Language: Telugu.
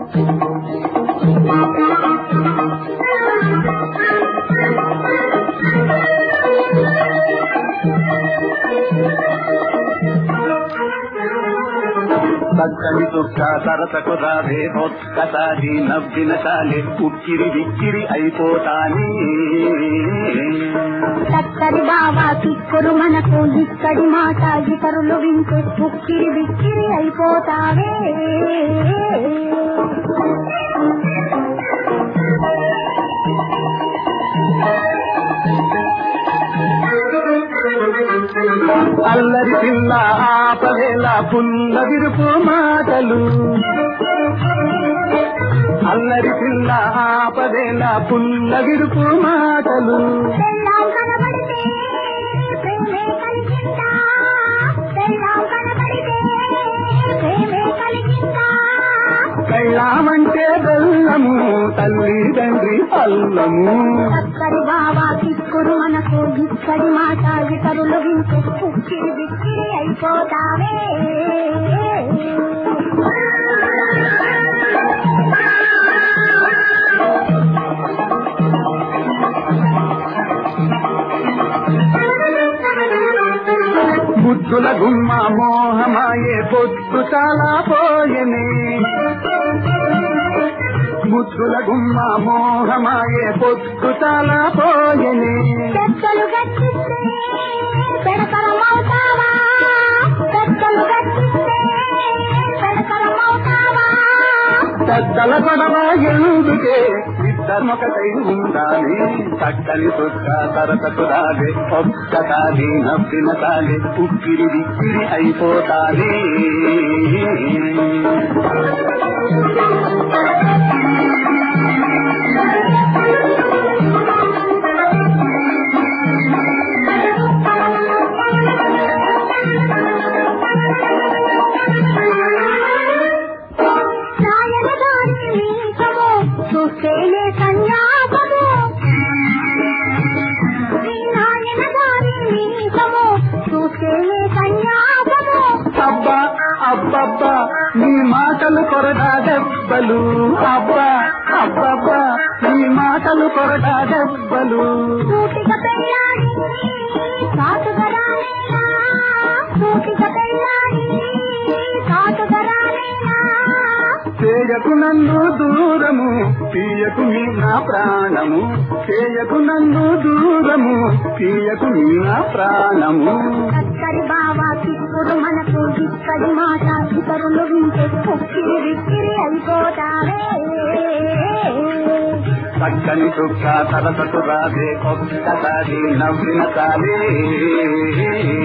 చక్కని చుక్క సరసకు రావే ఒక్కసారి నవ్విన చాలే ఉక్కిరి విక్కిరి అయిపోతాని చక్కరి బావా కిక్కురు మనకు ఇక్కడి మాట ఇతరులు వింటే ఉక్కిరి బిక్కిరి అయిపోతావే అల్లరి పిల్ల ఆపవేళ పుల్ల విరుపు మాటలు అల్లరి పిల్ల ఆపవేళ పుల్ల విరుపు మాటలు పెళ్ళాం కనబడితే ప్రేమే కలిగిందా పెళ్ళాం కనబడితే ప్రేమే కలిగిందా కళ్ళామంటే బెల్లము తల్లి తండ్రి అల్లము చక్కరి బావా కిక్కురు మనకు ఇక్కడి మాట ఇతరులు వింటే ఉక్కిరి బిక్కిరి అయిపోతావే బుద్ధుల గుమ్మ మోహమాయే పొద్దు చాలా పోయనే బుద్ధుల గుమ్మ మోహమాయే పొద్దు చాలా పోయనే చెక్కలు గట్టిస్తే పెడతరమవుతావా చెక్కలు గట్టిస్తే పెడతరమవుతావా పెద్దల గొడవ ఎందుకే ఇద్దరొకటై ఉండాలి చక్కని చుక్క తరతకు రాలే ఒక్కసారి నవ్విన తాలే ఉక్కిరి విక్కిరి అయిపోతాలి నాయన దారి నీకము చూస్తేనే సన్యాసము నీ నాయన దారి నీకము చూస్తేనే సన్యాసము అబ్బా అబ్బబ్బా నీ మాటలు కొరడా దెబ్బలు అబ్బా అబ్బబ్బా నీ మాటలు కొరడా దెబ్బలు సూటిక పెళ్ళాడి కాటుగా రాలేనా సూటిక పెళ్ళాడి కాటుగా రాలేనా చేయకు నన్ను దూరము తీయకు నీ నా ప్రాణము చేయకు నన్ను దూరము తీయకు నీ నా ప్రాణము చక్కరి బావా కిక్కుడు మనకు ఇక్కడి మాట ఇతరులు వింటే ఉక్కిరి విక్కిరి అయిపోతావే చక్కని చుక్క తరసకు రాదే ఒక్కసారి నవ్విన తాలే